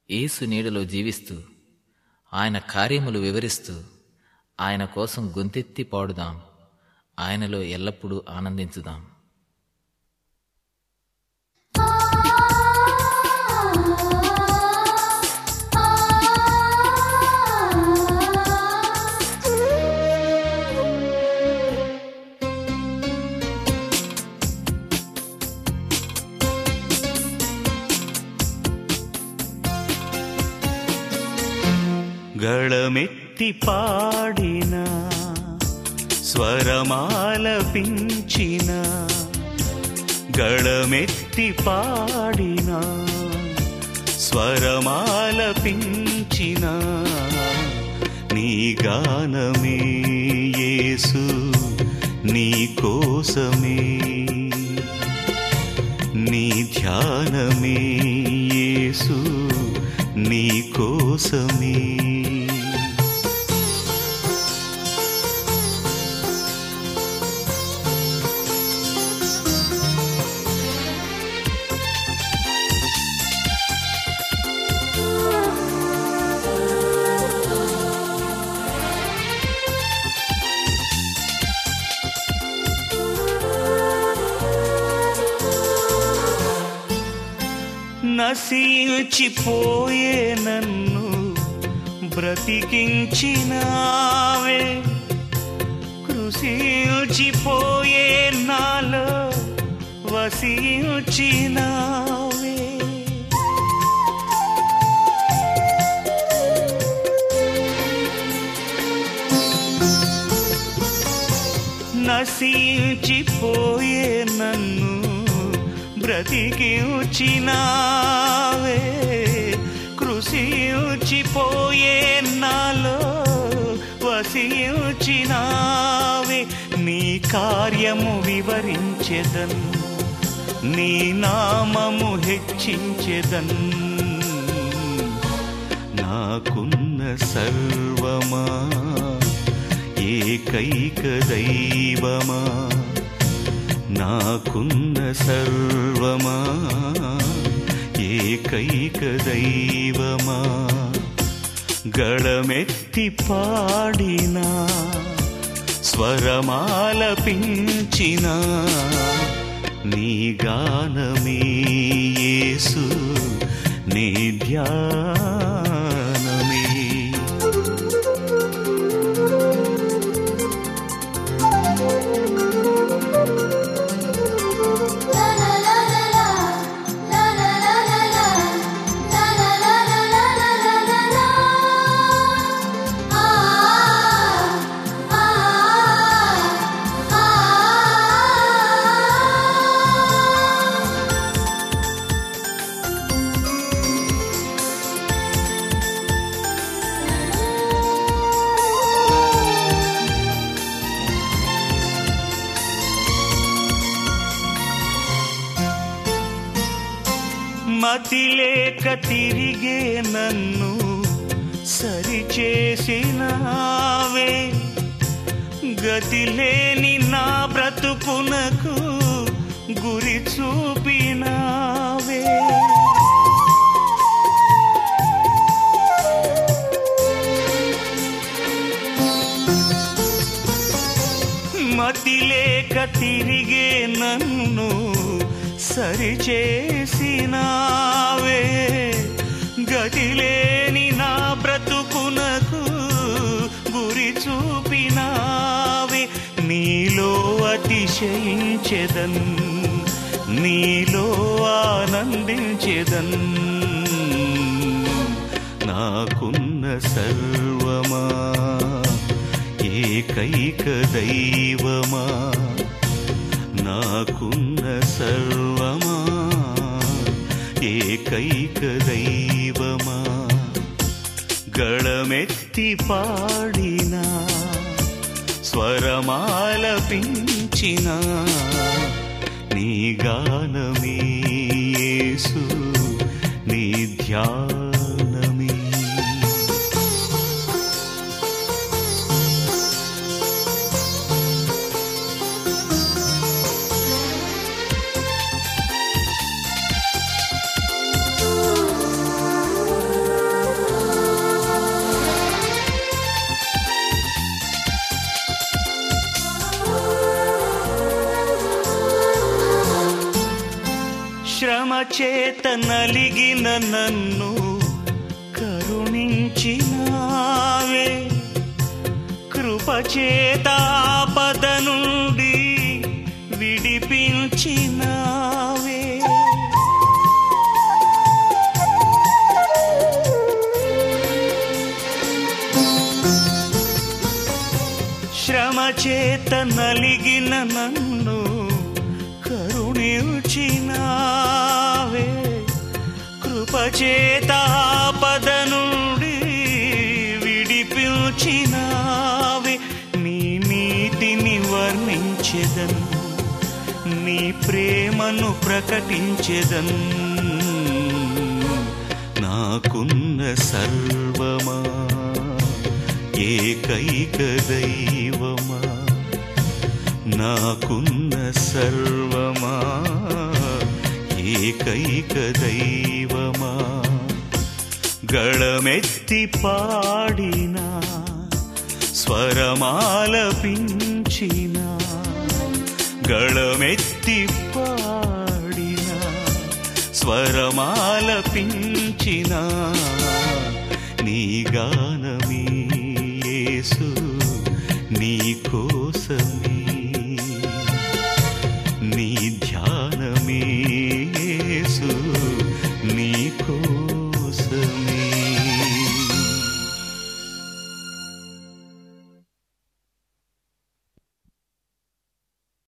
యేసు నీడలో జీవిస్తూ ఆయన కార్యములు వివరిస్తూ ఆయన కోసం గొంతెత్తి పాడుదాం ఆయనలో ఎల్లప్పుడూ ఆనందించుదాం గళమెత్తి పాడిన స్వరమాలపించిన గళమెత్తి పాడిన స్వరమాలపించిన నీ గానమే యేసు నీ కోసమే నీ ధ్యానమే యేసు నీ కోసమే నశించిపోయే నన్ను బ్రతికించినావే కృషించిపోయే నాలో వసించినావే నశించిపోయే నన్ను బ్రతికించినావే కృషించిపోయే నాలో వసించినావే నీ కార్యము వివరించెదన్ నీ నామము హెచ్చించెదన్ నాకున్న సర్వమా ఏకైక దైవమా నాకున్న సర్వమా ఏకైక దైవమా గళమెత్తి పాడిన స్వరమాలపించిన నీ గానమే యేసు నీ ధ్యానమే మతిలేక తిరిగే నన్ను సరిచేసినావే గతిలేని నా బ్రతుకునకు గురి చూపినావే మతిలేక తిరిగే నన్ను సరిచేసినావే గతిలేని నా బ్రతుకునకు గురి చూపినావే నీలో అతిశయించెదన్ నీలో ఆనందించెదన్ నాకున్న సర్వమా ఏకైక దైవమా నాకున్న సర్వమా ఏకైక దైవమా గళమెత్తి పాడిన స్వరమాలపించిన నీ గానమే యేసు నీ ధ్యానమే ఆ చేత నలిగిన నన్ను కరుణించినావే కృప చేత ఆపద నుండి విడిపించినావే శ్రమ చేత నలిగిన నన్ను కరుణించినావే కృప చేత ఆపద నుండి విడిపించినావే నీ నీతిని వర్ణించెదన్ నీ ప్రేమను ప్రకటించెదన్ నాకున్న సర్వమా ఏకైక దైవమా నాకున్న సర్వమా ఏకైక దైవమా గళమెత్తి పాడిన స్వరమాలపించిన గళమెత్తి పాడిన స్వరమాలపించిన నీ గానమే యేసు నీ కోసమే